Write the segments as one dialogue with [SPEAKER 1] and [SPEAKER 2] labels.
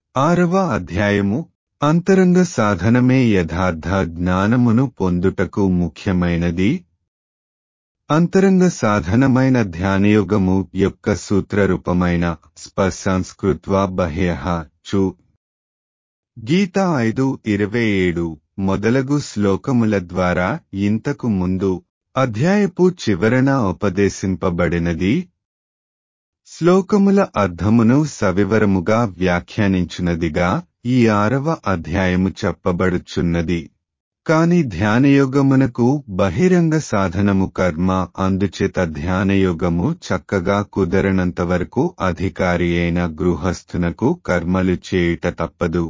[SPEAKER 1] ఆరవ అధ్యాయము అంతరంగ సాధనమే యథార్థ జ్ఞానమును పొందుటకు ముఖ్యమైనది అంతరంగ సాధనమైన ధ్యానయోగము యొక్క సూత్రరూపమైన స్పర్శాంస్కృత్వా బహ్యః చు గీత ఐదు ఇరవై ఏడు మొదలగు శ్లోకముల ద్వారా ఇంతకు ముందు అధ్యాయపు చివరన ఉపదేశింపబడినది శ్లోకముల అర్థమును సవివరముగా వ్యాఖ్యానించునదిగా ఈ ఆరవ అధ్యాయము చెప్పబడుచున్నది కాని ధ్యానయోగమునకు బహిరంగ సాధనము కర్మ అందుచేత ధ్యానయోగము చక్కగా కుదరనంతవరకు అధికారి అయిన గృహస్థునకు కర్మలు చేయుట తప్పదు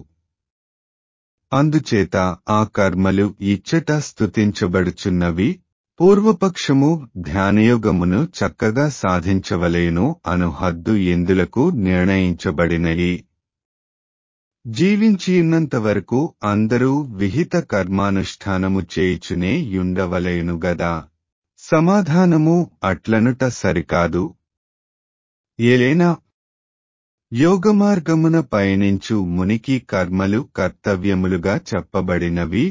[SPEAKER 1] అందుచేత ఆ కర్మలు ఇచ్చట స్తుతించబడుచున్నవి పూర్వపక్షము ధ్యానయోగమును చక్కగా సాధించవలేను అను హద్దు ఎందులకు నిర్ణయించబడినవి జీవించియున్నంత వరకు అందరూ విహిత కర్మానుష్ఠానము చేయుచునే యుండవలేను గదా సమాధానము అట్లనుట సరికాదు ఏలైనా యోగమార్గమున పయనించు మునికి కర్మలు కర్తవ్యములుగా చెప్పబడినవి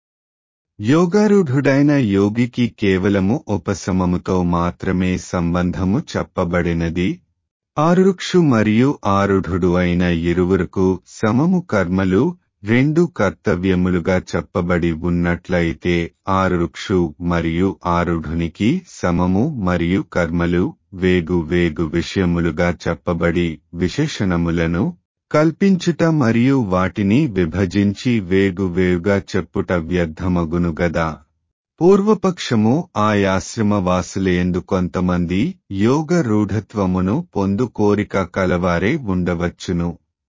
[SPEAKER 1] యోగారూఢుడైన యోగికి కేవలము ఉపశమముతో మాత్రమే సంబంధము చెప్పబడినది ఆరుక్షు మరియు ఆరుఢుడు అయిన ఇరువురకు సమము కర్మలు రెండు కర్తవ్యములుగా చెప్పబడి ఉన్నట్లయితే ఆరుక్షు మరియు ఆరుఢునికి సమము మరియు కర్మలు వేగు వేగు విషయములుగా చెప్పబడి విశేషణములను కల్పించుట మరియు వాటిని విభజించి వేగు వేగుగా చెప్పుట వ్యర్థమగును గదా పూర్వపక్షము ఆయాశ్రమవాసులేందు కొంతమంది యోగ రూఢత్వమును పొందు కోరిక కలవారే ఉండవచ్చును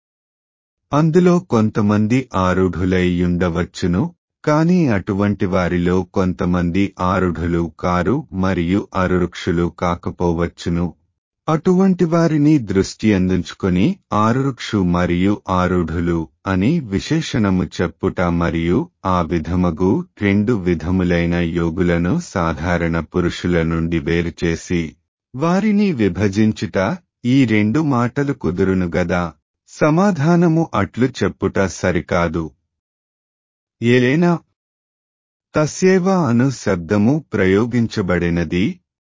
[SPEAKER 1] అందులో కొంతమంది ఆరుఢులై ఉండవచ్చును కాని అటువంటి వారిలో కొంతమంది ఆరుఢులు కారు మరియు అరురుక్షులు కాకపోవచ్చును అటువంటి వారిని దృష్టి అందించుకొని ఆరురుక్షు మరియు ఆరుఢులు అని విశేషణము చెప్పుట మరియు ఆ విధమగు రెండు విధములైన యోగులను సాధారణ పురుషుల నుండి వేరుచేసి వారిని విభజించుట ఈ రెండు మాటలు కుదురును గదా సమాధానము అట్లు చెప్పుట సరికాదు ఏలైనా తస్యేవ అను శబ్దము ప్రయోగించబడినది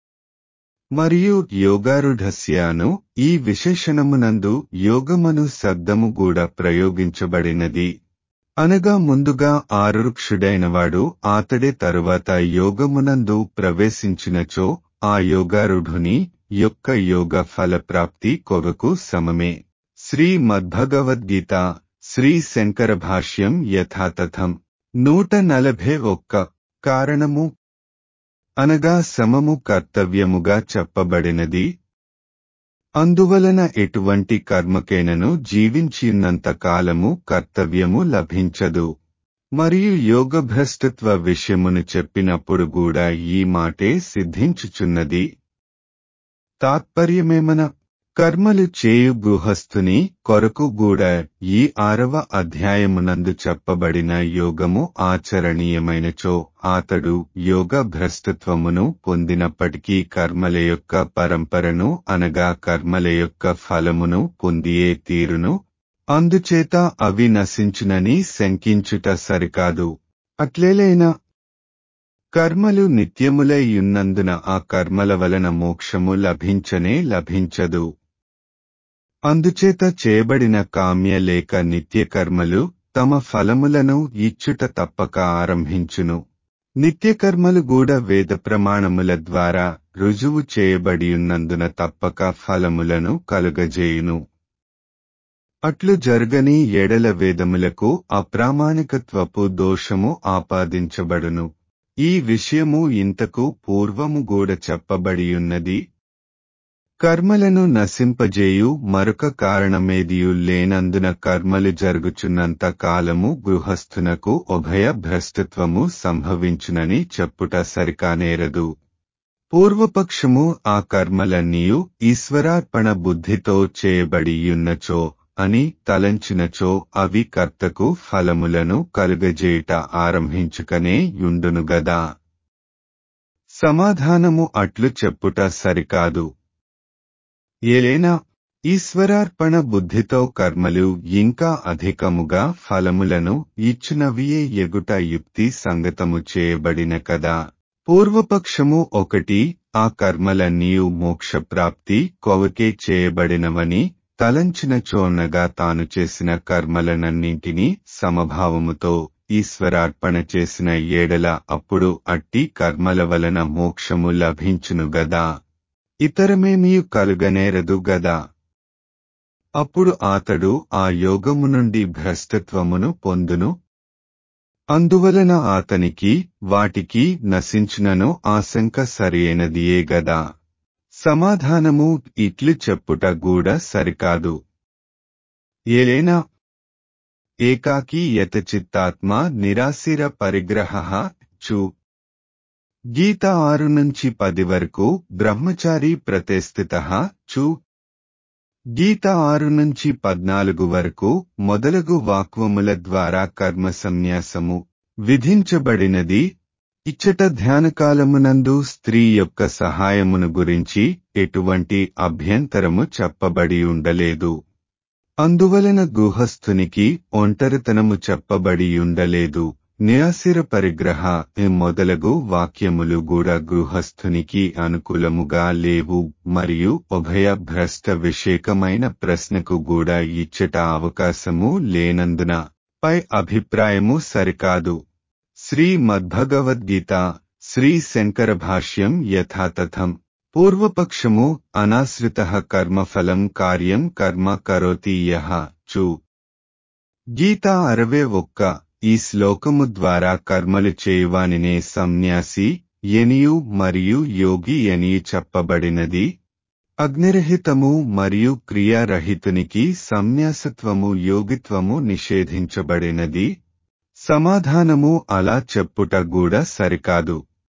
[SPEAKER 1] మరియు యోగారుఢస్యాను ఈ విశేషణమునందు యోగమను శబ్దము కూడా ప్రయోగించబడినది అనగా ముందుగా ఆరుక్షుడైనవాడు ఆతడే తరువాత యోగమునందు ప్రవేశించినచో ఆ యోగారుఢుని యొక్క యోగ ఫలప్రాప్తి కొగకు సమమే శ్రీ మద్భగవద్గీత శ్రీ శంకర భాష్యం యథాతథం నూట నలభై ఒక్క కారణము అనగా సమము కర్తవ్యముగా చెప్పబడినది అందువలన ఎటువంటి కర్మకైనను జీవించినంత కాలము కర్తవ్యము లభించదు మరియు యోగభ్రష్టత్వ విషయమును చెప్పినప్పుడు కూడా ఈ మాటే సిద్ధించుచున్నది తాత్పర్యమేమన కర్మలు చేయు గృహస్థుని కొరకు కూడా ఈ ఆరవ అధ్యాయమునందు చెప్పబడిన యోగము ఆచరణీయమైనచో అతడు యోగ భ్రష్టత్వమును పొందినప్పటికీ కర్మల యొక్క పరంపరను అనగా కర్మల యొక్క ఫలమును పొందియే తీరును అందుచేత అవి నశించునని శంకించుట సరికాదు అట్లేలైనా కర్మలు నిత్యములై ఉన్నందున ఆ కర్మల వలన మోక్షము లభించనే లభించదు అందుచేత చేయబడిన కామ్య లేక నిత్య కర్మలు తమ ఫలములను ఇచ్చుట తప్పక ఆరంభించును నిత్యకర్మలు కూడా వేద ప్రమాణముల ద్వారా రుజువు చేయబడియున్నందున తప్పక ఫలములను కలుగజేయును అట్లు జరగని ఎడల వేదములకు అప్రామాణికత్వపు దోషము ఆపాదించబడును ఈ విషయము ఇంతకు పూర్వము గూడ చెప్పబడియున్నది కర్మలను నశింపజేయు మరొక కారణమేదియు లేనందున కర్మలు జరుగుచున్నంత కాలము గృహస్థునకు ఉభయ భ్రష్టత్వము సంభవించునని చెప్పుట సరికానేరదు పూర్వపక్షము ఆ కర్మలన్నీయు ఈశ్వరార్పణ బుద్ధితో చేయబడియున్నచో అని తలంచినచో అవి కర్తకు ఫలములను కలుగజేయుట ఆరంభించుకనే యుండునుగదా సమాధానము అట్లు చెప్పుట సరికాదు ఏలైనా ఈశ్వరార్పణ బుద్ధితో కర్మలు ఇంకా అధికముగా ఫలములను ఇచ్చినవియే ఎగుట యుక్తి సంగతము చేయబడిన కదా పూర్వపక్షము ఒకటి ఆ కర్మలన్నీయు మోక్షప్రాప్తి కొవకే చేయబడినవని తలంచిన చోనగా తాను చేసిన కర్మలనన్నింటినీ సమభావముతో ఈశ్వరార్పణ చేసిన ఏడల అప్పుడు అట్టి కర్మల వలన మోక్షము లభించును గదా ఇతరమేమీ కలుగనేరదు గదా అప్పుడు అతడు ఆ యోగము నుండి భ్రష్టత్వమును పొందును అందువలన అతనికి వాటికి నశించునను ఆశంక సరియైనదియే గదా సమాధానము ఇట్లు చెప్పుట గూడ సరికాదు ఏలైనా ఏకాకీ యతచిత్తాత్మ నిరాశిర పరిగ్రహ చు గీత ఆరు నుంచి పది వరకు బ్రహ్మచారి ప్రతిస్థిత చు గీత ఆరు నుంచి పద్నాలుగు వరకు మొదలగు వాక్వముల ద్వారా కర్మ సన్యాసము విధించబడినది ఇచ్చట ధ్యానకాలమునందు స్త్రీ యొక్క సహాయమును గురించి ఎటువంటి అభ్యంతరము చెప్పబడి ఉండలేదు అందువలన గృహస్థునికి ఒంటరితనము చెప్పబడి ఉండలేదు నిరాశిర పరిగ్రహ మొదలగు వాక్యములు కూడా గృహస్థునికి అనుకూలముగా లేవు మరియు ఉభయ భ్రష్ట విషేకమైన ప్రశ్నకు కూడా ఇచ్చట అవకాశము లేనందున పై అభిప్రాయము సరికాదు శ్రీ మద్భగవద్గీత శ్రీ శంకర భాష్యం యథాతథం పూర్వపక్షము అనాశ్రిత కర్మఫలం కార్యం కర్మ కరోతి యహ చు గీత అరవే ఒక్క ఈ శ్లోకము ద్వారా కర్మలు చేయువానినే సన్యాసి ఎనియు మరియు యోగి ఎనియు చెప్పబడినది అగ్నిరహితము మరియు క్రియారహితునికి సన్యాసత్వము యోగిత్వము నిషేధించబడినది సమాధానము అలా చెప్పుట కూడా సరికాదు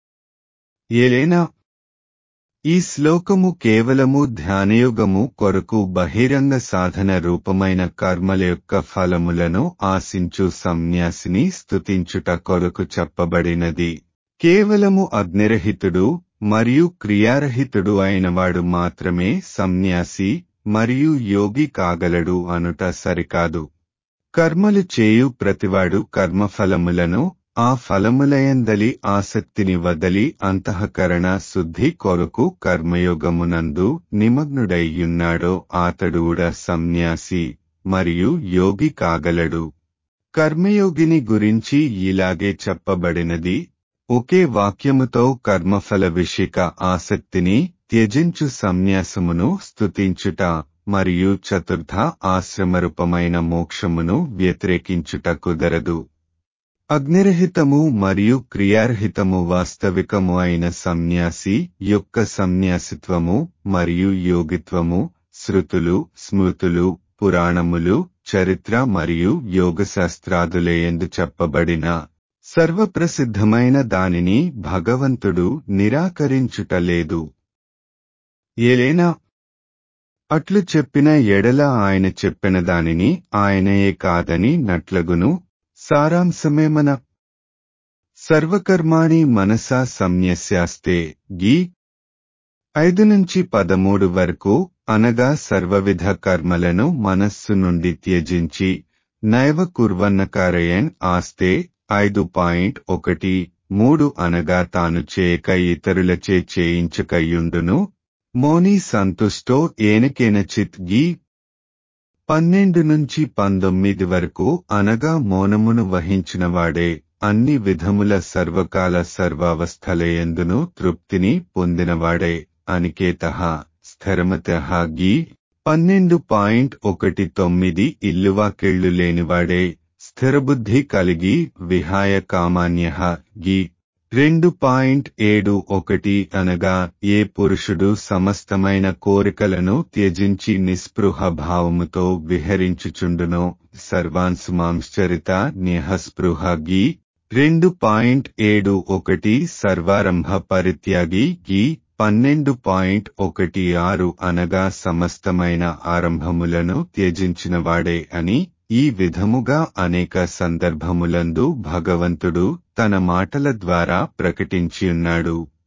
[SPEAKER 1] ఏలైనా ఈ శ్లోకము కేవలము ధ్యానయోగము కొరకు బహిరంగ సాధన రూపమైన కర్మల యొక్క ఫలములను ఆశించు సన్యాసిని స్తుతించుట కొరకు చెప్పబడినది కేవలము అగ్నిరహితుడు మరియు క్రియారహితుడు అయినవాడు మాత్రమే సన్యాసి మరియు యోగి కాగలడు అనుట సరికాదు కర్మలు చేయు ప్రతివాడు కర్మఫలములను ఆ ఫలములయందలి ఆసక్తిని వదలి అంతఃకరణ శుద్ధి కొరకు కర్మయోగమునందు నిమగ్నుడయ్యున్నాడో ఆతడూడ సన్యాసి మరియు యోగి కాగలడు కర్మయోగిని గురించి ఇలాగే చెప్పబడినది ఒకే వాక్యముతో కర్మఫల విషిక ఆసక్తిని త్యజించు సన్యాసమును స్తుతించుట మరియు చతుర్థ ఆశ్రమరూపమైన మోక్షమును వ్యతిరేకించుట కుదరదు అగ్నిరహితము మరియు క్రియారహితము వాస్తవికము అయిన సన్యాసి యొక్క సన్యాసిత్వము మరియు యోగిత్వము శృతులు స్మృతులు పురాణములు చరిత్ర మరియు యోగశాస్త్రాదులేయందు చెప్పబడిన సర్వప్రసిద్ధమైన దానిని భగవంతుడు నిరాకరించుటలేదు ఏలైనా అట్లు చెప్పిన ఎడల ఆయన చెప్పిన దానిని ఆయనయే కాదని నట్లగును సారాంశమేమన సర్వకర్మాణి మనసా సంన్యస్యాస్తే గీ ఐదు నుంచి పదమూడు వరకు అనగా సర్వవిధ కర్మలను మనస్సు నుండి త్యజించి నైవ కుర్వన్నకారయన్ ఆస్తే ఐదు పాయింట్ ఒకటి మూడు అనగా తాను చేయక ఇతరులచే చేయించకయుండును మోని సంతుష్టో ఏనకేనచిత్ గీ పన్నెండు నుంచి పంతొమ్మిది వరకు అనగా మౌనమును వహించినవాడే అన్ని విధముల సర్వకాల సర్వావస్థలయందును తృప్తిని పొందినవాడే అనికేత స్థిరమత గీ పన్నెండు పాయింట్ ఒకటి తొమ్మిది ఇల్లువాకెళ్ళు లేనివాడే స్థిరబుద్ధి కలిగి విహాయ కామాన్య గీ రెండు పాయింట్ ఏడు ఒకటి అనగా ఏ పురుషుడు సమస్తమైన కోరికలను త్యజించి నిస్పృహ భావముతో విహరించుచుండునో సర్వాంశుమాంశ్చరిత నిహస్పృహ గీ రెండు పాయింట్ ఏడు ఒకటి సర్వారంభ పరిత్యాగి గీ పన్నెండు పాయింట్ ఒకటి ఆరు అనగా సమస్తమైన ఆరంభములను త్యజించినవాడే అని ఈ విధముగా అనేక సందర్భములందు భగవంతుడు తన మాటల ద్వారా ప్రకటించియున్నాడు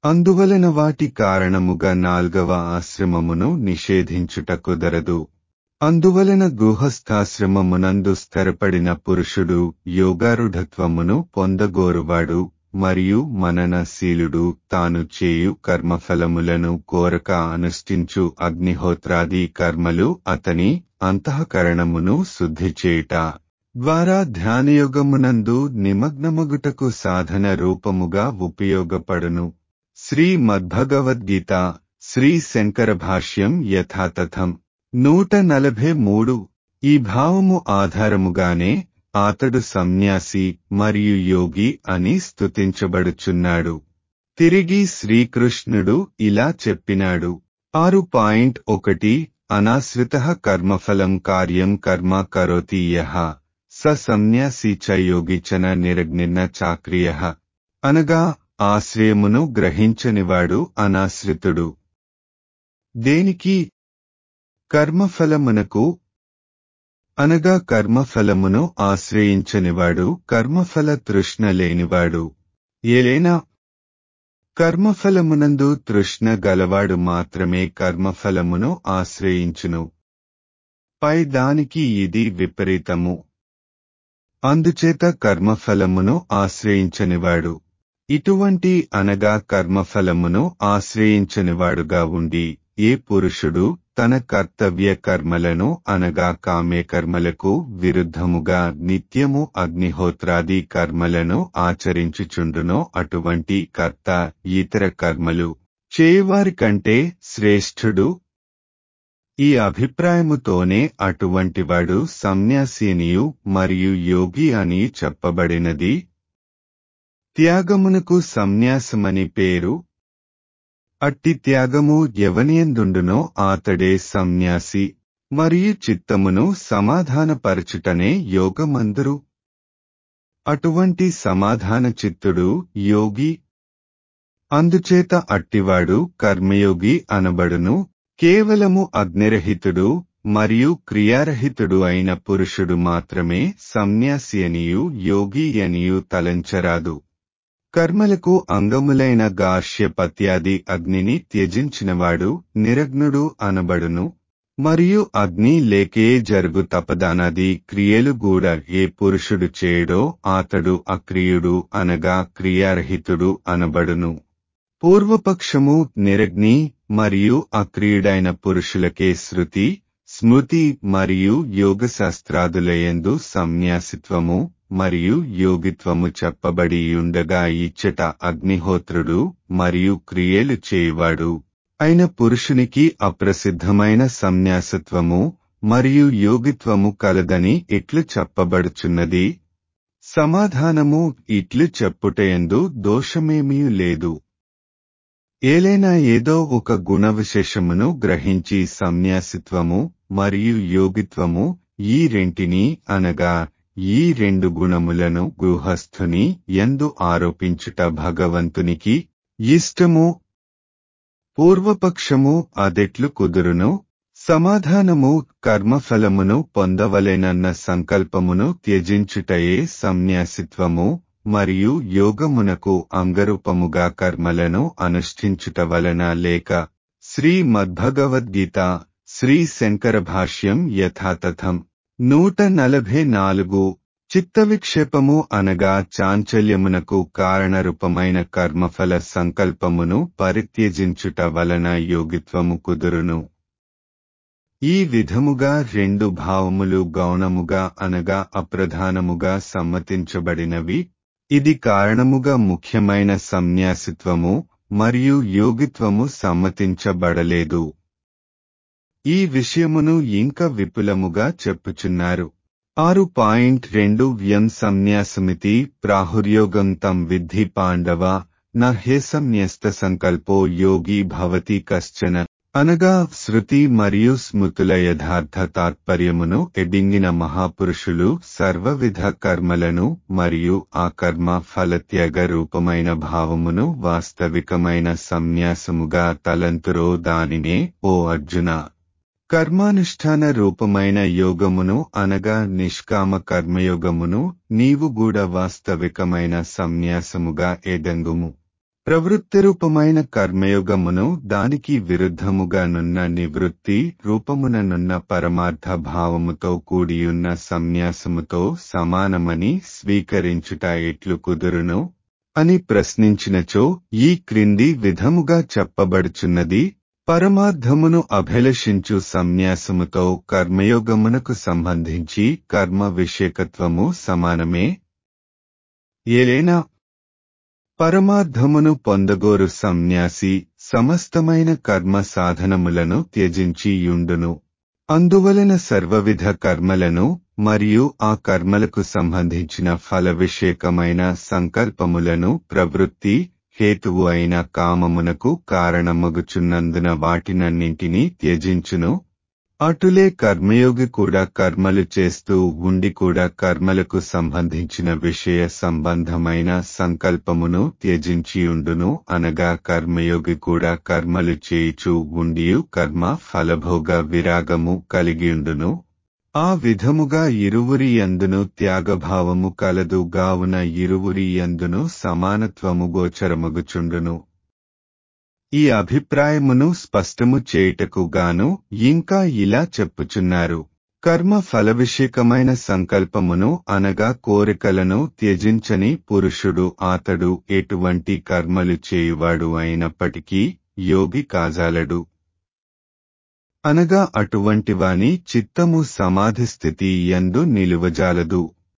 [SPEAKER 1] అందువలన వాటి కారణముగా నాల్గవ ఆశ్రమమును నిషేధించుట కుదరదు అందువలన గృహస్థాశ్రమమునందు స్థిరపడిన పురుషుడు యోగారుఢత్వమును పొందగోరువాడు మరియు మననశీలుడు తాను చేయు కర్మఫలములను కోరక అనుష్ఠించు అగ్నిహోత్రాది కర్మలు అతని అంతఃకరణమును శుద్ధి చేయుట ద్వారా ధ్యానయోగమునందు నిమగ్నమగుటకు సాధన రూపముగా ఉపయోగపడును శ్రీ మద్భగవద్గీత శ్రీ శంకర భాష్యం యథాతథం నూట నలభై మూడు ఈ భావము ఆధారముగానే అతడు సన్యాసి మరియు యోగి అని స్తుతించబడుచున్నాడు తిరిగి శ్రీకృష్ణుడు ఇలా చెప్పినాడు ఆరు పాయింట్ ఒకటి అనాశ్రిత కర్మఫలం కార్యం కర్మ కరోతి యః స సన్యాసి చ యోగిచన నిరగ్నిన్న చాక్రియ అనగా ఆశ్రయమును గ్రహించనివాడు అనాశ్రితుడు దేనికి కర్మఫలమునకు అనగా కర్మఫలమును ఆశ్రయించనివాడు కర్మఫల తృష్ణ లేనివాడు ఏలైనా కర్మఫలమునందు తృష్ణ గలవాడు మాత్రమే కర్మఫలమును ఆశ్రయించును పై దానికి ఇది విపరీతము అందుచేత కర్మఫలమును ఆశ్రయించనివాడు ఇటువంటి అనగా కర్మఫలమును ఆశ్రయించనివాడుగా ఉండి ఏ పురుషుడు తన కర్తవ్య కర్మలను అనగా కామ్య కర్మలకు విరుద్ధముగా నిత్యము అగ్నిహోత్రాది కర్మలను ఆచరించుచుండునో అటువంటి కర్త ఇతర కర్మలు చేయువారి కంటే శ్రేష్ఠుడు ఈ అభిప్రాయముతోనే అటువంటివాడు సన్యాసినియు మరియు యోగి అని చెప్పబడినది త్యాగమునకు సన్యాసమని పేరు అట్టి త్యాగము ఎవనియందుండునో ఆతడే సన్యాసి మరియు చిత్తమును సమాధానపరచుటనే యోగమందురు అటువంటి సమాధాన చిత్తుడు యోగి అందుచేత అట్టివాడు కర్మయోగి అనబడును కేవలము అగ్నిరహితుడు మరియు క్రియారహితుడు అయిన పురుషుడు మాత్రమే సన్యాసి అనియు యోగి అనియు తలంచరాదు కర్మలకు అంగములైన గార్ష్య పత్యాది అగ్నిని త్యజించినవాడు నిరగ్నుడు అనబడును మరియు అగ్ని లేకే జరుగు తపదానది క్రియలు కూడా ఏ పురుషుడు చేయడో అతడు అక్రియుడు అనగా క్రియారహితుడు అనబడును పూర్వపక్షము నిరగ్ని మరియు అక్రియుడైన పురుషులకే శృతి స్మృతి మరియు యోగశాస్త్రాదులయందు సన్యాసిత్వము మరియు యోగిత్వము చెప్పబడి ఉండగా ఇచ్చట అగ్నిహోత్రుడు మరియు క్రియలు చేయువాడు అయిన పురుషునికి అప్రసిద్ధమైన సన్యాసత్వము మరియు యోగిత్వము కలదని ఇట్లు చెప్పబడుచున్నది సమాధానము ఇట్లు చెప్పుటయందు దోషమేమీ లేదు ఏలైనా ఏదో ఒక గుణ విశేషమును గ్రహించి సన్యాసిత్వము మరియు యోగిత్వము ఈ రెంటిని అనగా ఈ రెండు గుణములను గృహస్థుని ఎందు ఆరోపించుట భగవంతునికి ఇష్టము పూర్వపక్షము అదెట్లు కుదురును సమాధానము కర్మఫలమును పొందవలెనన్న సంకల్పమును త్యజించుటయే సన్యాసిత్వము మరియు యోగమునకు అంగరూపముగా కర్మలను అనుష్ఠించుట వలన లేక శ్రీ మద్భగవద్గీత శ్రీ శంకర భాష్యం యథాతథం నూట నలభై నాలుగు చిత్తవిక్షేపము అనగా చాంచల్యమునకు కారణరూపమైన కర్మఫల సంకల్పమును పరిత్యజించుట వలన యోగిత్వము కుదురును ఈ విధముగా రెండు భావములు గౌణముగా అనగా అప్రధానముగా సమ్మతించబడినవి ఇది కారణముగా ముఖ్యమైన సన్యాసిత్వము మరియు యోగిత్వము సమ్మతించబడలేదు ఈ విషయమును ఇంకా విపులముగా చెప్పుచున్నారు ఆరు పాయింట్ రెండు వ్యం సన్యాసమితి ప్రాహుర్యోగం తం విద్ధి పాండవ న హే సన్యస్త సంకల్పో యోగి భవతి కశ్చన అనగా శృతి మరియు స్మృతుల యథార్థ తాత్పర్యమును ఎడింగిన మహాపురుషులు సర్వవిధ కర్మలను మరియు ఆ కర్మ ఫలత్యాగ రూపమైన భావమును వాస్తవికమైన సన్యాసముగా తలంతురో దానినే ఓ అర్జున కర్మానుష్ఠాన రూపమైన యోగమును అనగా నిష్కామ కర్మయోగమును నీవు కూడా వాస్తవికమైన సన్యాసముగా ఎడంగుము ప్రవృత్తిరూపమైన కర్మయోగమును దానికి విరుద్ధముగానున్న నివృత్తి రూపముననున్న పరమార్థ భావముతో కూడియున్న సన్యాసముతో సమానమని స్వీకరించుట ఎట్లు కుదురును అని ప్రశ్నించినచో ఈ క్రింది విధముగా చెప్పబడుచున్నది పరమార్థమును అభిలషించు సన్యాసముతో కర్మయోగమునకు సంబంధించి కర్మ విషేకత్వము సమానమే ఏలైనా పరమార్థమును పొందగోరు సన్యాసి సమస్తమైన కర్మ సాధనములను త్యజించి యుండును అందువలన సర్వవిధ కర్మలను మరియు ఆ కర్మలకు సంబంధించిన ఫల విషేకమైన సంకల్పములను ప్రవృత్తి హేతువు అయిన కామమునకు కారణమగుచున్నందున వాటినన్నింటినీ త్యజించును అటులే కర్మయోగి కూడా కర్మలు చేస్తూ ఉండి కూడా కర్మలకు సంబంధించిన విషయ సంబంధమైన సంకల్పమును త్యజించియుండును అనగా కర్మయోగి కూడా కర్మలు చేయుచు ఉండియు కర్మ ఫలభోగ విరాగము కలిగియుండును ఆ విధముగా ఇరువురి యందును త్యాగభావము కలదు గావున ఇరువురి యందును సమానత్వము గోచరమగుచుండును ఈ అభిప్రాయమును స్పష్టము చేయుటకు గాను ఇంకా ఇలా చెప్పుచున్నారు కర్మ ఫలవిషేకమైన సంకల్పమును అనగా కోరికలను త్యజించని పురుషుడు అతడు ఎటువంటి కర్మలు చేయువాడు అయినప్పటికీ యోగి కాజాలడు అనగా అటువంటి వాని చిత్తము సమాధి స్థితి యందు నిలువజాలదు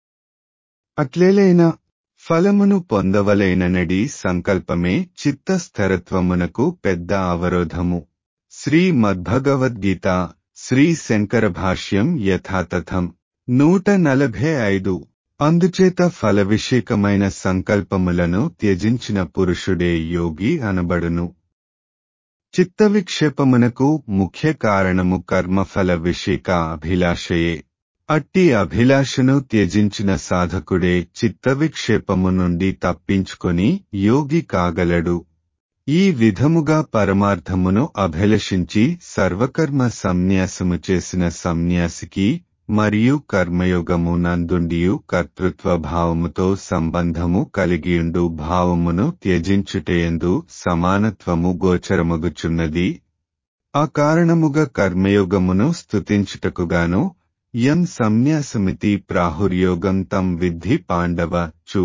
[SPEAKER 1] అట్లేలైనా ఫలమును పొందవలైననడి సంకల్పమే చిత్త స్థిరత్వమునకు పెద్ద అవరోధము శ్రీ మద్భగవద్గీత శ్రీ శంకర భాష్యం యథాతథం నూట నలభై ఐదు అందుచేత ఫలవిషేకమైన సంకల్పములను త్యజించిన పురుషుడే యోగి అనబడును చిత్త విక్షేపమునకు ముఖ్య కారణము కర్మఫల విషేక అభిలాషయే అట్టి అభిలాషను త్యజించిన సాధకుడే చిత్త విక్షేపము నుండి తప్పించుకొని యోగి కాగలడు ఈ విధముగా పరమార్థమును అభిలషించి సర్వకర్మ సన్యాసము చేసిన సన్యాసికి మరియు కర్మయోగము నందుండియు కర్తృత్వ భావముతో సంబంధము కలిగియుండు భావమును త్యజించుటయందు సమానత్వము గోచరమగుచున్నది ఆ కారణముగా కర్మయోగమును స్తుతించుటకుగాను యం సన్యాసమితి ప్రాహుర్యోగం తం విద్ధి పాండవ చు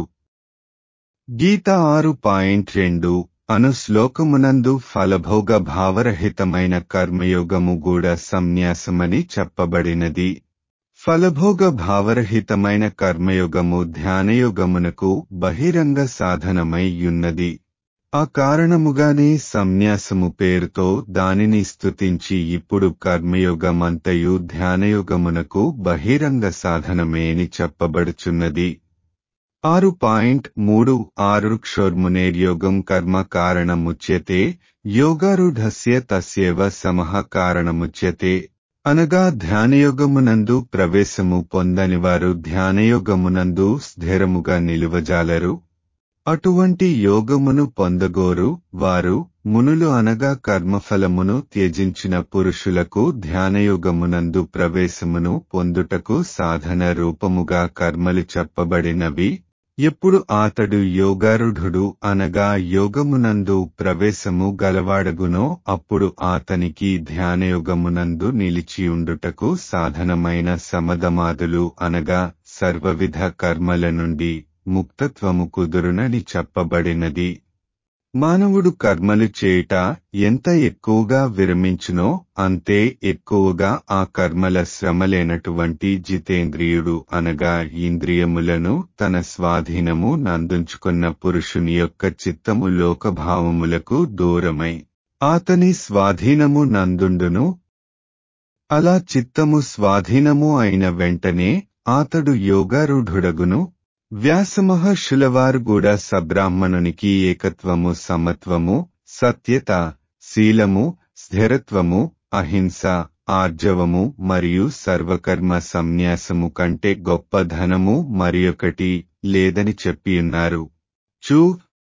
[SPEAKER 1] గీత ఆరు పాయింట్ రెండు అను శ్లోకమునందు ఫలభోగ భావరహితమైన కర్మయోగము కూడా సన్యాసమని చెప్పబడినది ఫలభోగ భావరహితమైన కర్మయోగము ధ్యానయోగమునకు బహిరంగ సాధనమై యున్నది ఆ కారణముగానే సన్యాసము పేరుతో దానిని స్తుతించి ఇప్పుడు కర్మయోగమంతయు ధ్యానయోగమునకు బహిరంగ సాధనమే అని చెప్పబడుచున్నది ఆరు పాయింట్ మూడు ఆరు క్షోర్మునేర్యోగం కర్మ కారణముచ్యతే యోగారూఢస్య తస్యేవ సమః కారణముచ్యతే అనగా ధ్యానయోగమునందు ప్రవేశము పొందని వారు ధ్యానయోగమునందు స్థిరముగా నిలువజాలరు అటువంటి యోగమును పొందగోరు వారు మునులు అనగా కర్మఫలమును త్యజించిన పురుషులకు ధ్యానయోగమునందు ప్రవేశమును పొందుటకు సాధన రూపముగా కర్మలు చెప్పబడినవి ఎప్పుడు అతడు యోగారుఢుడు అనగా యోగమునందు ప్రవేశము గలవాడగునో అప్పుడు అతనికి ధ్యానయోగమునందు నిలిచియుండుటకు సాధనమైన సమదమాదులు అనగా సర్వవిధ కర్మల నుండి ముక్తత్వము కుదురునని చెప్పబడినది మానవుడు కర్మలు చేయుట ఎంత ఎక్కువగా విరమించునో అంతే ఎక్కువగా ఆ కర్మల శ్రమలేనటువంటి జితేంద్రియుడు అనగా ఇంద్రియములను తన స్వాధీనము నందుంచుకున్న పురుషుని యొక్క చిత్తము లోకభావములకు దూరమై అతని స్వాధీనము నందుండును అలా చిత్తము స్వాధీనము అయిన వెంటనే అతడు యోగారూఢుడగును వ్యాసమహర్షులవారు కూడా సబ్రాహ్మణునికి ఏకత్వము సమత్వము సత్యత శీలము స్థిరత్వము అహింస ఆర్జవము మరియు సర్వకర్మ సన్యాసము కంటే గొప్ప ధనము మరియొకటి లేదని చెప్పియున్నారు చూ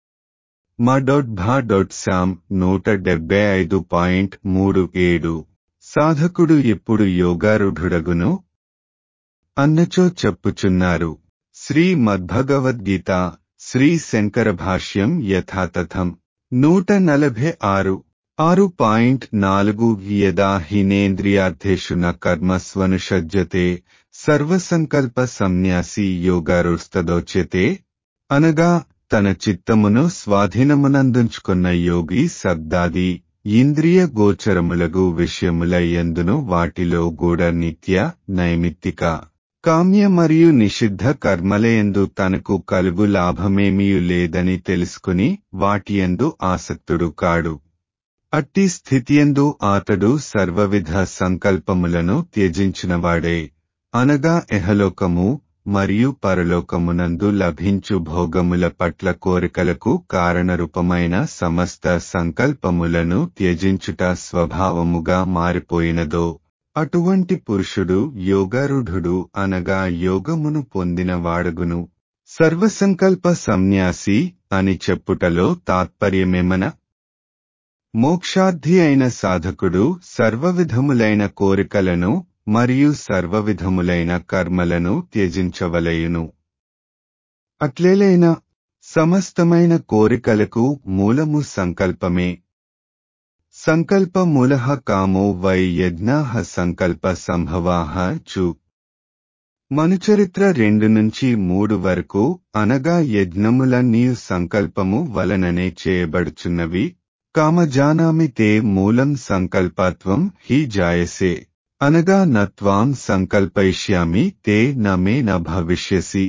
[SPEAKER 1] మా డొట్ భా డొట్ శామ్ నూట డెబ్బై ఐదు పాయింట్ మూడు ఏడు సాధకుడు ఎప్పుడు యోగారుఢుడగును అన్నచో చెప్పుచున్నారు శ్రీ మద్భగవద్గీత శ్రీ శంకర భాష్యం యథాతథం నూట నలభై ఆరు ఆరు పాయింట్ నాలుగు యదా హినేంద్రియార్థేషు న కర్మస్వనుషజ్యతే సర్వసంకల్ప సన్యాసి యోగారుస్తదోచ్యతే అనగా తన చిత్తమును స్వాధీనమునందుంచుకున్న యోగి శబ్దాది ఇంద్రియ గోచరములగు విషయముల ఎందును వాటిలో కూడా నిత్య నైమిత్తిక కామ్య మరియు నిషిద్ధ కర్మలయందు తనకు కలుగు లాభమేమీయు లేదని తెలుసుకుని వాటియందు ఆసక్తుడు కాడు అట్టి స్థితియందు అతడు సర్వవిధ సంకల్పములను త్యజించినవాడే అనగా ఎహలోకము మరియు పరలోకమునందు లభించు భోగముల పట్ల కోరికలకు కారణరూపమైన సమస్త సంకల్పములను త్యజించుట స్వభావముగా మారిపోయినదో అటువంటి పురుషుడు యోగారుఢుడు అనగా యోగమును పొందిన వాడగును సర్వసంకల్ప సన్యాసి అని చెప్పుటలో తాత్పర్యమేమన మోక్షార్థి అయిన సాధకుడు సర్వవిధములైన కోరికలను మరియు సర్వవిధములైన కర్మలను త్యజించవలయును అట్లేలైన సమస్తమైన కోరికలకు మూలము సంకల్పమే సంకల్ప మూల కామో వై యజ్ఞా సంకల్ప సంభవాహ చు మనుచరిత్ర రెండు నుంచి మూడు వరకు అనగా యజ్ఞములన్నీ సంకల్పము వలననే చేయబడుచున్నవి కామజానామి తే మూలం సంకల్పత్వం హి జాయసే అనగా నత్వాం సంకల్పయిష్యామి తే నమే న భవిష్యసి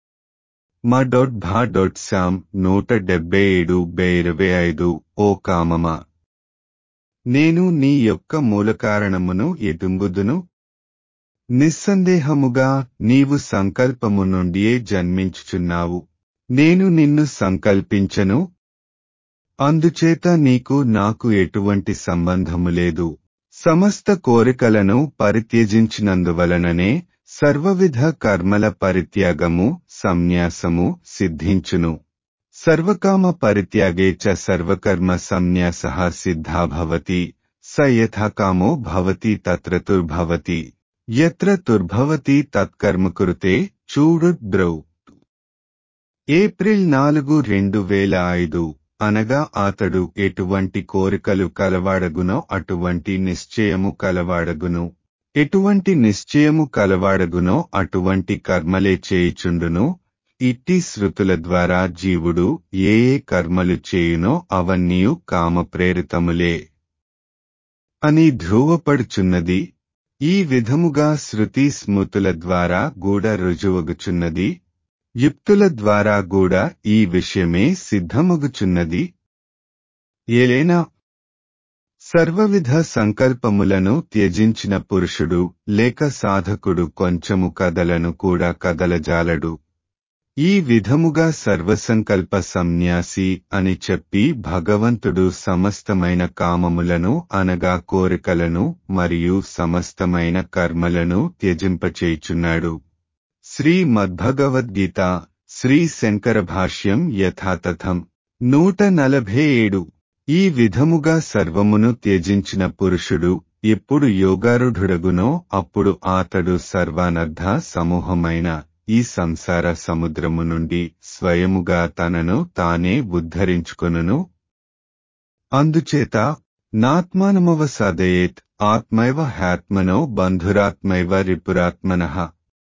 [SPEAKER 1] మా డొట్ భా డొట్ శామ్ నూట డెబ్బై ఏడు బై ఇరవై ఐదు ఓ కామమా నేను నీ యొక్క మూలకారణమును ఎదుంబుదును నిస్సందేహముగా నీవు సంకల్పము నుండియే జన్మించుచున్నావు నేను నిన్ను సంకల్పించను అందుచేత నీకు నాకు ఎటువంటి సంబంధము లేదు సమస్త కోరికలను పరిత్యజించినందువలననే సర్వవిధ కర్మల పరిత్యాగము సంన్యాసము సిద్ధించును సర్వకామ పరిత్యాగే చ సర్వకర్మ సంన్యాస సిద్ధా భవతి స యథాకామో భవతి తత్ర తుర్భవతి ఎత్ర తుర్భవతి తత్కర్మ కురుతే చూడు ద్రౌ ఏప్రిల్ నాలుగు రెండు వేల ఐదు అనగా అతడు ఎటువంటి కోరికలు కలవాడగునో అటువంటి నిశ్చయము కలవాడగును ఎటువంటి నిశ్చయము కలవాడగునో అటువంటి కర్మలే చేయుచుండును ఇట్టి శృతుల ద్వారా జీవుడు ఏ ఏ కర్మలు చేయునో అవన్నీయు కామప్రేరితములే అని ధ్రువపడుచున్నది ఈ విధముగా శృతి స్మృతుల ద్వారా గూడ రుజువగుచున్నది యుక్తుల ద్వారా కూడా ఈ విషయమే సిద్ధమగుచున్నది ఏలైనా సర్వవిధ సంకల్పములను త్యజించిన పురుషుడు లేక సాధకుడు కొంచెము కదలను కూడా కదలజాలడు ఈ విధముగా సర్వసంకల్ప సన్యాసి అని చెప్పి భగవంతుడు సమస్తమైన కామములను అనగా కోరికలను మరియు సమస్తమైన కర్మలను త్యజింపచేయుచున్నాడు శ్రీ మద్భగవద్గీత శ్రీ శంకర భాష్యం యథాతథం నూట నలభై ఏడు ఈ విధముగా సర్వమును త్యజించిన పురుషుడు ఎప్పుడు యోగారుఢుడగునో అప్పుడు అతడు సర్వానర్థ సమూహమైన ఈ సంసార సముద్రము నుండి స్వయముగా తనను తానే ఉద్ధరించుకొనును అందుచేత నాత్మానమవసాదయేత్ ఆత్మైవ హ్యాత్మనో బంధురాత్మైవ రిపురాత్మనః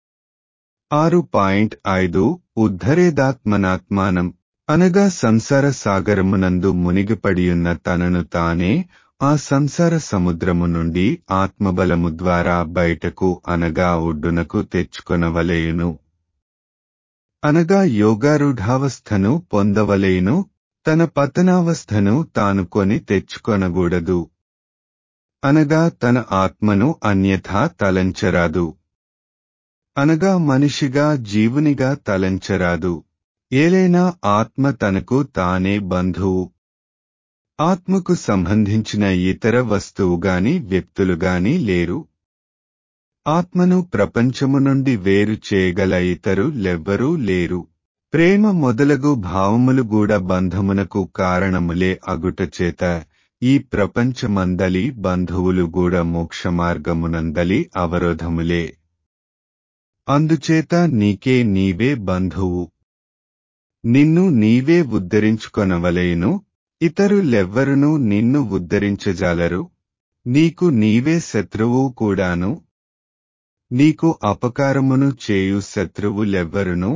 [SPEAKER 1] ఆరు పాయింట్ ఐదు ఉద్ధరేదాత్మనాత్మానం అనగా సంసార సాగరమునందు మునిగిపడియున్న తనను తానే ఆ సంసార సముద్రము నుండి ఆత్మబలము ద్వారా బయటకు అనగా ఒడ్డునకు తెచ్చుకొనవలేయును అనగా యోగారూఢావస్థను పొందవలేను తన పతనావస్థను తాను కొని తెచ్చుకొనగూడదు అనగా తన ఆత్మను అన్యథా తలంచరాదు అనగా మనిషిగా జీవునిగా తలంచరాదు ఏలైనా ఆత్మ తనకు తానే బంధువు ఆత్మకు సంబంధించిన ఇతర వస్తువుగాని వ్యక్తులుగాని లేరు ఆత్మను ప్రపంచము నుండి వేరు చేయగల ఇతరులెవ్వరూ లేరు ప్రేమ మొదలగు భావములు కూడా బంధమునకు కారణములే అగుటచేత ఈ ప్రపంచమందలి బంధువులు కూడా మోక్ష మార్గమునందలి అవరోధములే అందుచేత నీకే నీవే బంధువు నిన్ను నీవే ఉద్ధరించుకొనవలెను ఇతరులెవ్వరునూ నిన్ను ఉద్ధరించజాలరు నీకు నీవే శత్రువు కూడాను నీకు అపకారమును చేయు శత్రువులెవ్వరునూ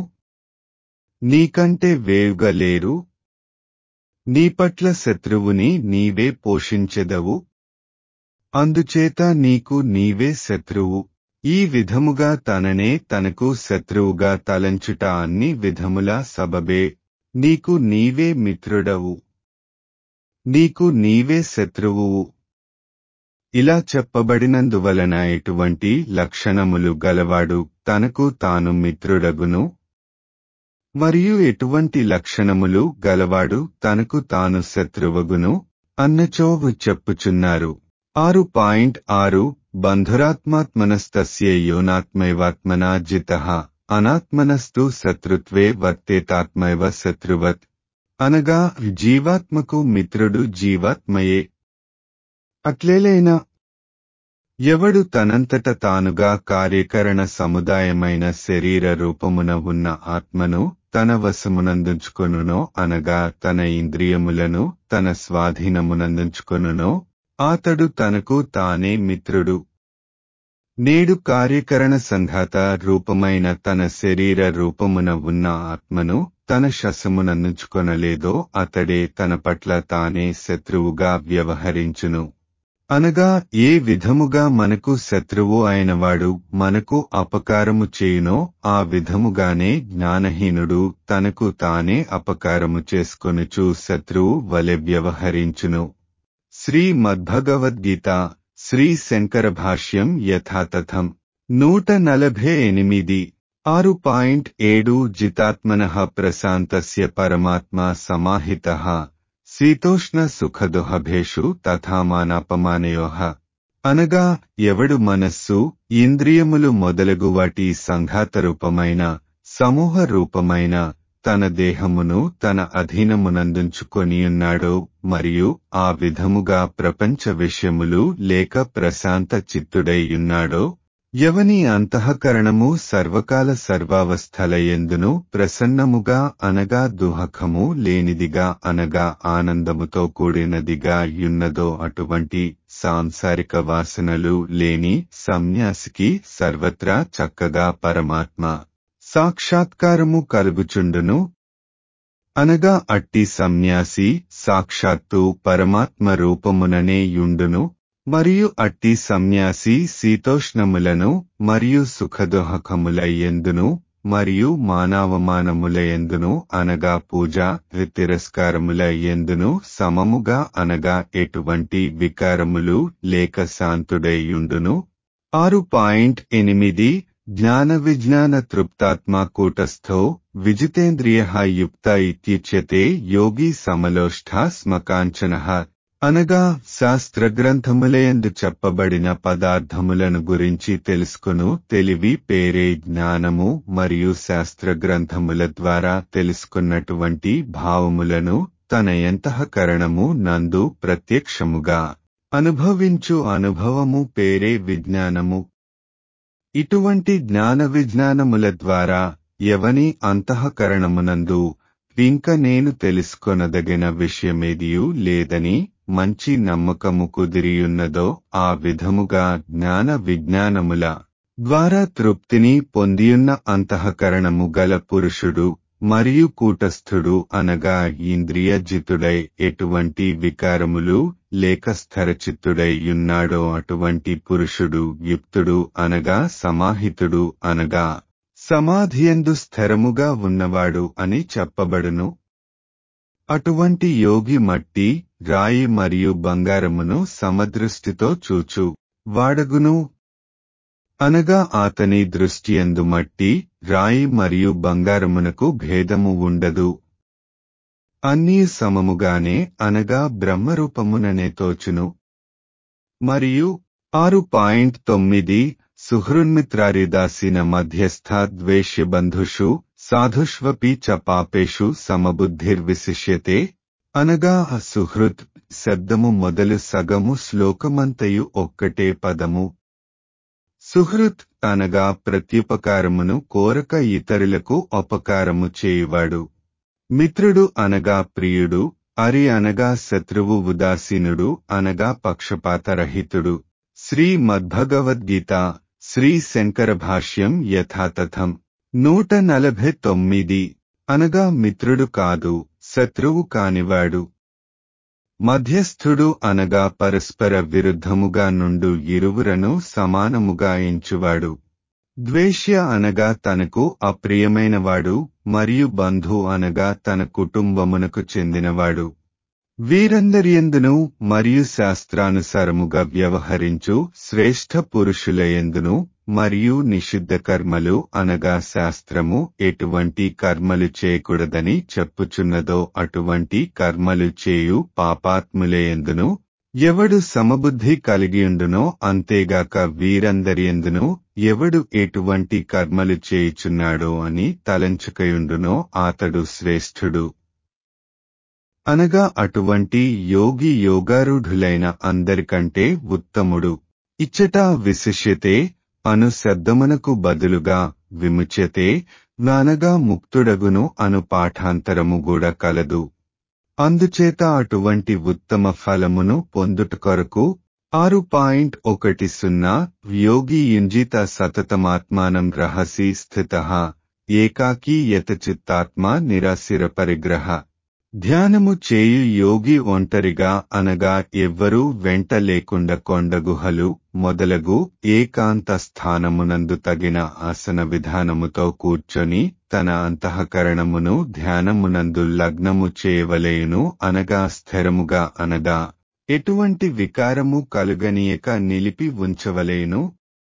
[SPEAKER 1] నీకంటే వేవుగా లేరు నీ పట్ల శత్రువుని నీవే పోషించెదవు అందుచేత నీకు నీవే శత్రువు ఈ విధముగా తననే తనకు శత్రువుగా తలంచుట అన్ని విధముల సబబే నీకు నీవే మిత్రుడవు నీకు నీవే శత్రువువు ఇలా చెప్పబడినందువలన ఎటువంటి లక్షణములు గలవాడు తనకు తాను మిత్రుడగును మరియు ఎటువంటి లక్షణములు గలవాడు తనకు తాను శత్రువగును అన్నచోవు చెప్పుచున్నారు ఆరు పాయింట్ ఆరు బంధురాత్మాత్మనస్తస్య యోనాత్మైవాత్మనా జిత అనాత్మనస్తు శత్రుత్వే వర్తేతాత్మైవ శత్రువత్ అనగా జీవాత్మకు మిత్రుడు జీవాత్మయే అట్లేలైనా ఎవడు తనంతట తానుగా కార్యకరణ సముదాయమైన శరీర రూపమున ఉన్న ఆత్మను తన వశమునందుంచుకొనునో అనగా తన ఇంద్రియములను తన స్వాధీనమునందుంచుకొనునో ఆతడు తనకు తానే మిత్రుడు నేడు కార్యకరణ సంఘాత రూపమైన తన శరీర రూపమున ఉన్న ఆత్మను తన శసమునందుంచుకొనలేదో అతడే తన పట్ల తానే శత్రువుగా వ్యవహరించును అనగా ఏ విధముగా మనకు శత్రువు అయినవాడు మనకు అపకారము చేయునో ఆ విధముగానే జ్ఞానహీనుడు తనకు తానే అపకారము చేసుకొనుచు శత్రువు వలె వ్యవహరించును శ్రీ మద్భగవద్గీత శ్రీ శంకర భాష్యం యథాతథం నూట నలభై ఎనిమిది ఆరు పాయింట్ ఏడు జితాత్మన ప్రశాంతస్య పరమాత్మ సమాహిత శీతోష్ణ సుఖదుహభేషు తథామానాపమానయోహ అనగా ఎవడు మనస్సు ఇంద్రియములు మొదలగు వాటి సంఘాత రూపమైన సమూహ రూపమైన తన దేహమును తన అధీనమునందుంచుకొనియున్నాడో మరియు ఆ విధముగా ప్రపంచ విషయములు లేక ప్రశాంత చిత్తుడై ఉన్నాడో ఎవని అంతఃకరణము సర్వకాల సర్వావస్థల ఎందును ప్రసన్నముగా అనగా దుహకము లేనిదిగా అనగా ఆనందముతో కూడినదిగా యున్నదో అటువంటి సాంసారిక వాసనలు లేని సన్యాసికి సర్వత్రా చక్కగా పరమాత్మ సాక్షాత్కారము కలుగుచుండును అనగా అట్టి సన్యాసి సాక్షాత్తు పరమాత్మ రూపముననే యుండును మరియు అట్టి సన్యాసి శీతోష్ణములను మరియు సుఖదోహకములయ్యందును మరియు మానవమానములయందును అనగా పూజ తిరస్కారములయ్యందును సమముగా అనగా ఎటువంటి వికారములు లేక శాంతుడైయుండును ఆరు పాయింట్ ఎనిమిది జ్ఞాన విజ్ఞాన తృప్తాత్మా కూటస్థో విజితేంద్రియ యుక్త ఇత్యుచ్యతే యోగి సమలోష్ఠా స్మకాంచన అనగా శాస్త్రగ్రంథములయందు చెప్పబడిన పదార్థములను గురించి తెలుసుకును తెలివి పేరే జ్ఞానము మరియు శాస్త్రగ్రంథముల ద్వారా తెలుసుకున్నటువంటి భావములను తన ఎంతఃకరణము నందు ప్రత్యక్షముగా అనుభవించు అనుభవము పేరే విజ్ఞానము ఇటువంటి జ్ఞాన విజ్ఞానముల ద్వారా ఎవని అంతఃకరణమునందు ఇంక నేను తెలుసుకొనదగిన విషయమేదియూ లేదని మంచి నమ్మకము కుదిరియున్నదో ఆ విధముగా జ్ఞాన విజ్ఞానముల ద్వారా తృప్తిని పొందియున్న అంతఃకరణము గల పురుషుడు మరియు కూటస్థుడు అనగా ఇంద్రియజితుడై ఎటువంటి వికారములు లేక స్థిరచిత్తుడై యున్నాడో అటువంటి పురుషుడు యుక్తుడు అనగా సమాహితుడు అనగా సమాధియందు స్థిరముగా ఉన్నవాడు అని చెప్పబడును అటువంటి యోగి మట్టి రాయి మరియు బంగారమును సమదృష్టితో చూచు వాడగును అనగా అతని దృష్టియందు మట్టి రాయి మరియు బంగారమునకు భేదము ఉండదు అన్నీ సమముగానే అనగా బ్రహ్మరూపముననే తోచును మరియు ఆరు పాయింట్ తొమ్మిది సుహృన్మిత్రారిదాసిన మధ్యస్థ ద్వేష్యబంధుషు సాధుష్వపి చ పాపేషు సమబుద్ధిర్విశిష్యతే అనగా సుహృత్ శబ్దము మొదలు సగము శ్లోకమంతయు ఒక్కటే పదము సుహృత్ అనగా ప్రత్యుపకారమును కోరక ఇతరులకు అపకారము చేయువాడు మిత్రుడు అనగా ప్రియుడు అరి అనగా శత్రువు ఉదాసీనుడు అనగా పక్షపాతరహితుడు శ్రీ మద్భగవద్గీత శ్రీ శంకర భాష్యం యథాతథం నూట నలభై తొమ్మిది అనగా మిత్రుడు కాదు శత్రువు కానివాడు మధ్యస్థుడు అనగా పరస్పర విరుద్ధముగా నుండు ఇరువురను సమానముగా ఎంచువాడు ద్వేష్య అనగా తనకు అప్రియమైనవాడు మరియు బంధు అనగా తన కుటుంబమునకు చెందినవాడు వీరందరియందును మరియు శాస్త్రానుసారముగా వ్యవహరించు శ్రేష్ఠ పురుషులయందును మరియు నిషిద్ధ కర్మలు అనగా శాస్త్రము ఎటువంటి కర్మలు చేయకూడదని చెప్పుచున్నదో అటువంటి కర్మలు చేయు పాపాత్ములయందును ఎవడు సమబుద్ధి కలిగియుండునో అంతేగాక వీరందరియందును ఎవడు ఎటువంటి కర్మలు చేయుచున్నాడో అని తలంచుకయుండునో అతడు శ్రేష్ఠుడు అనగా అటువంటి యోగి యోగారూఢులైన అందరికంటే ఉత్తముడు ఇచ్చట విశిష్యతే అను శబ్దమునకు బదులుగా విముచ్యతే నానగా ముక్తుడగును అను పాఠాంతరము కూడా కలదు అందుచేత అటువంటి ఉత్తమ ఫలమును పొందుట కొరకు ఆరు పాయింట్ ఒకటి సున్నా యోగి యుంజిత సతతమాత్మానం రహసి స్థిత ఏకాకీ యతచిత్తాత్మ నిరాశిర పరిగ్రహ ధ్యానము చేయు యోగి ఒంటరిగా అనగా ఎవ్వరూ వెంట లేకుండా కొండగుహలు మొదలగు ఏకాంత స్థానమునందు తగిన ఆసన విధానముతో కూర్చొని తన అంతఃకరణమును ధ్యానమునందు లగ్నము చేయవలేయును అనగా స్థిరముగా అనగా ఎటువంటి వికారము కలుగనీయక నిలిపి ఉంచవలేను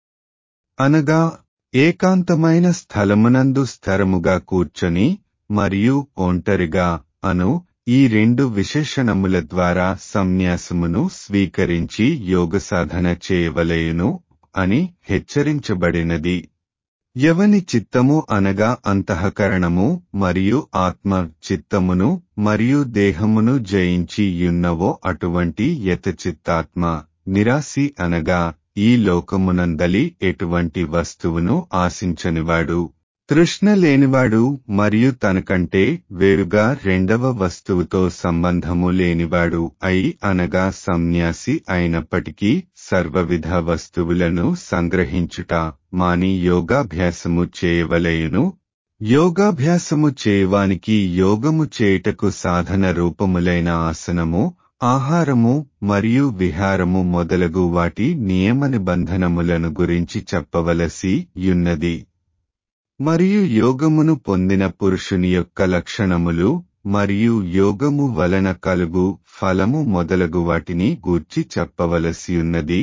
[SPEAKER 1] అనగా ఏకాంతమైన స్థలమునందు స్థిరముగా కూర్చొని మరియు ఒంటరిగా అను ఈ రెండు విశేషణముల ద్వారా సన్యాసమును స్వీకరించి యోగ సాధన చేయవలేయును అని హెచ్చరించబడినది ఎవని చిత్తము అనగా అంతఃకరణము మరియు ఆత్మ చిత్తమును మరియు దేహమును జయించి యున్నవో అటువంటి యతచిత్తాత్మ నిరాశి అనగా ఈ లోకమునందలి ఎటువంటి వస్తువును ఆశించనివాడు తృష్ణ లేనివాడు మరియు తనకంటే వేరుగా రెండవ వస్తువుతో సంబంధము లేనివాడు అయి అనగా సన్యాసి అయినప్పటికీ సర్వవిధ వస్తువులను సంగ్రహించుట మాని యోగాభ్యాసము చేయవలయును యోగాభ్యాసము చేయవానికి యోగము చేయుటకు సాధన రూపములైన ఆసనము ఆహారము మరియు విహారము మొదలగు వాటి నియమ నిబంధనములను గురించి చెప్పవలసి యున్నది మరియు యోగమును పొందిన పురుషుని యొక్క లక్షణములు మరియు యోగము వలన కలుగు ఫలము మొదలగు వాటిని గూర్చి చెప్పవలసియున్నది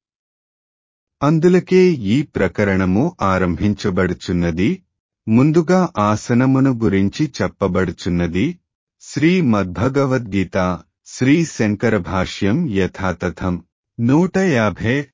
[SPEAKER 1] అందులకే ఈ ప్రకరణము ఆరంభించబడుచున్నది ముందుగా ఆసనమును గురించి చెప్పబడుచున్నది శ్రీ మద్భగవద్గీత శ్రీ శంకర భాష్యం యథాతథం నూట యాభై